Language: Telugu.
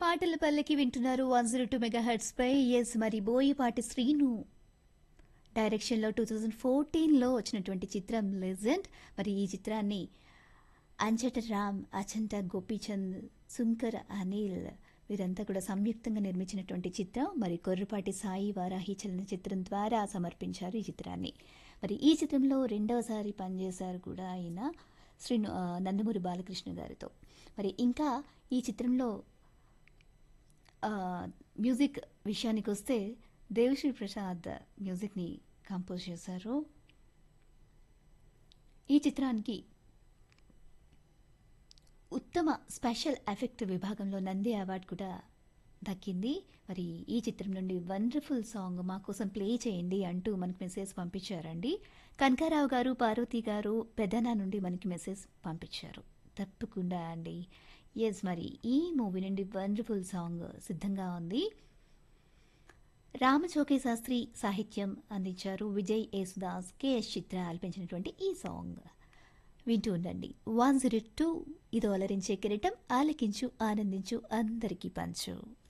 పాటల పల్లెకి వింటున్నారు one zero two megahertz పై ఎస్ మరి బోయపాటి శ్రీను డైరెక్షన్లో టూ థౌజండ్ ఫోర్టీన్లో వచ్చినటువంటి చిత్రం లెజెండ్ మరి ఈ చిత్రాన్ని అంచట రామ్ అచంట గోపీచంద్ సుంకర్ అనిల్ వీరంతా కూడా సంయుక్తంగా నిర్మించినటువంటి చిత్రం మరి కొర్రపాటి సాయి వారాహి చలనచిత్రం ద్వారా సమర్పించారు ఈ చిత్రాన్ని మరి ఈ చిత్రంలో రెండవసారి పనిచేశారు కూడా ఆయన శ్రీను ఆ, నందమూరి బాలకృష్ణ గారితో మరి ఇంకా ఈ చిత్రంలో ఆ, మ్యూజిక్ విషయానికి వస్తే దేవిశ్రీ ప్రసాద్ మ్యూజిక్ని కంపోజ్ చేశారు ఈ చిత్రానికి ఉత్తమ స్పెషల్ ఎఫెక్ట్ విభాగంలో నంది అవార్డు కూడా దక్కింది మరి ఈ చిత్రం నుండి వండర్ఫుల్ సాంగ్ మా కోసం ప్లే చేయండి అంటూ మనకి మెసేజ్ పంపించారండి కనకారావు గారు పార్వతి గారు పెదనా నుండి మనకి మెసేజ్ పంపించారు తప్పకుండా అండి ఎస్ మరి ఈ మూవీ నుండి వండర్ఫుల్ సాంగ్ సిద్ధంగా ఉంది రామచోకే శాస్త్రి సాహిత్యం అందించారు విజయ్ యేసుదాస్ కేఎస్ చిత్ర ఆలపించినటువంటి ఈ సాంగ్ వింటూ ఉండండి వన్ జీరో టూ ఇది అలరించే కిరీటం ఆలకించు ఆనందించు అందరికీ పంచు